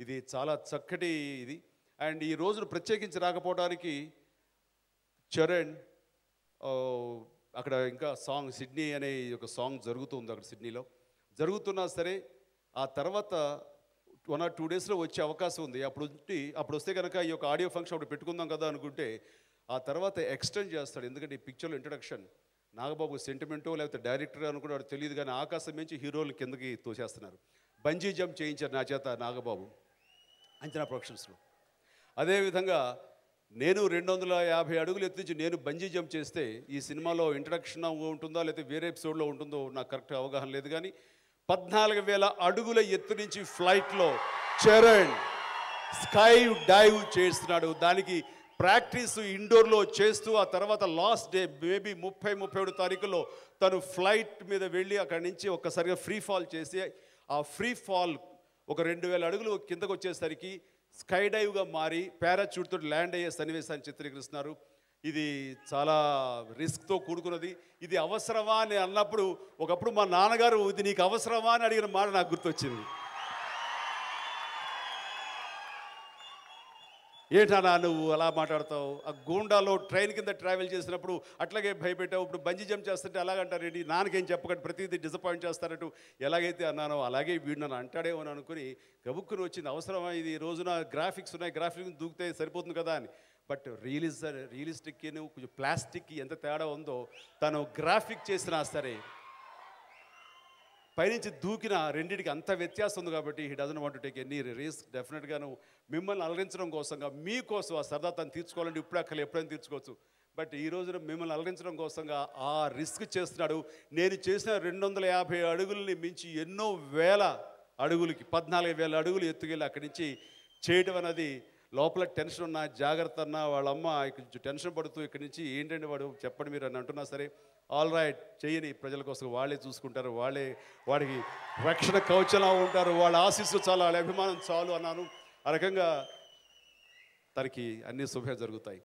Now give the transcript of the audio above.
ఇది చాలా చక్కటి ఇది అండ్ ఈ రోజును ప్రత్యేకించి రాకపోవడానికి చరణ్ ఆ, అక్కడ ఇంకా సాంగ్ సిడ్నీ అనే ఒక సాంగ్ జరుగుతుంది అక్కడ సిడ్నీలో జరుగుతున్నా సరే ఆ తర్వాత వన్ ఆర్ టూ డేస్లో వచ్చే అవకాశం ఉంది అప్పుడు ఉంటే అప్పుడు వస్తే కనుక ఈ యొక్క ఆడియో ఫంక్షన్ అప్పుడు పెట్టుకుందాం కదా అనుకుంటే ఆ తర్వాత ఎక్స్టెండ్ చేస్తాడు ఎందుకంటే ఈ పిక్చర్లో ఇంట్రడక్షన్ నాగబాబు సెంటిమెంటో లేకపోతే డైరెక్టర్ అనుకున్నాడు తెలియదు కానీ ఆకాశం నుంచి హీరోలు కిందకి తోసేస్తున్నారు బంజీ జంప్ చేయించారు నా చేత నాగబాబు అంచనా ప్రొడక్షన్స్లో అదేవిధంగా నేను రెండు వందల యాభై అడుగులు ఎత్తించి నేను బంజీ జంప్ చేస్తే ఈ సినిమాలో ఇంట్రడక్షన్ ఉంటుందో లేకపోతే వేరే ఎపిసోడ్లో ఉంటుందో నాకు కరెక్ట్ అవగాహన లేదు కానీ పద్నాలుగు వేల అడుగుల ఎత్తు నుంచి ఫ్లైట్లో చరణ్ స్కై డైవ్ చేస్తున్నాడు దానికి ప్రాక్టీస్ ఇండోర్లో చేస్తూ ఆ తర్వాత లాస్ట్ డే మేబీ ముప్పై ముప్పై ఏడు తారీఖులో తను ఫ్లైట్ మీద వెళ్ళి అక్కడి నుంచి ఒక్కసారిగా ఫ్రీ ఫాల్ చేసి ఆ ఫ్రీ ఫాల్ ఒక రెండు వేల అడుగులు కిందకు వచ్చేసరికి స్కై డైవ్గా మారి పారాచూట్ తోటి ల్యాండ్ అయ్యే సన్నివేశాన్ని చిత్రీకరిస్తున్నారు ఇది చాలా రిస్క్తో కూడుకున్నది ఇది అవసరమా అని అన్నప్పుడు ఒకప్పుడు మా నాన్నగారు ఇది నీకు అవసరమా అని అడిగిన మాట నాకు గుర్తొచ్చింది ఏంటన్నా నువ్వు అలా మాట్లాడతావు ఆ గూండాలో ట్రైన్ కింద ట్రావెల్ చేసినప్పుడు అట్లాగే భయపెట్టావు ఇప్పుడు బంజీ జంప్ చేస్తుంటే అలాగంటారు ఏంటి నాన్నకేం చెప్పకండి ప్రతిదీ డిసప్పాయింట్ చేస్తారట్టు ఎలాగైతే అన్నానో అలాగే వీడు నన్ను అంటాడేమో అని అనుకుని గబుక్కుని వచ్చింది అవసరమా ఇది ఈ రోజున గ్రాఫిక్స్ ఉన్నాయి గ్రాఫిక్స్ దూకితే సరిపోతుంది కదా అని బట్ రియలిస్ రియలిస్టిక్కి కొంచెం ప్లాస్టిక్కి ఎంత తేడా ఉందో తను గ్రాఫిక్ చేసినా సరే పైనుంచి దూకిన రెండింటికి అంత వ్యత్యాసం ఉంది కాబట్టి he doesn't want take any risk డెఫినెట్గాను మిమ్మల్ని అలరించడం కోసంగా మీకోసం ఆ సరదా తను తీర్చుకోవాలంటే ఇప్పుడు అక్కడ ఎప్పుడైనా తీర్చుకోవచ్చు బట్ ఈ రోజున మిమ్మల్ని అలరించడం కోసంగా ఆ రిస్క్ చేస్తున్నాడు నేను చేసిన రెండు వందల యాభై అడుగుల్ని మించి ఎన్నో వేల అడుగులకి పద్నాలుగు వేల అడుగులు ఎత్తుకెళ్ళి అక్కడి నుంచి చేయడం అనేది లోపల టెన్షన్ ఉన్న జాగ్రత్త అన్న వాళ్ళ అమ్మ కొంచెం టెన్షన్ పడుతూ ఇక్కడి నుంచి ఏంటంటే వాడు చెప్పండి మీరు అని అంటున్నా సరే ఆల్ రైట్ చేయని ప్రజల కోసం వాళ్ళే చూసుకుంటారు వాళ్ళే వాడికి రక్షణ కవచలా ఉంటారు వాళ్ళ ఆశీస్సు చాలు వాళ్ళ అభిమానం చాలు అన్నాను ఆ రకంగా తనకి అన్ని శుభే జరుగుతాయి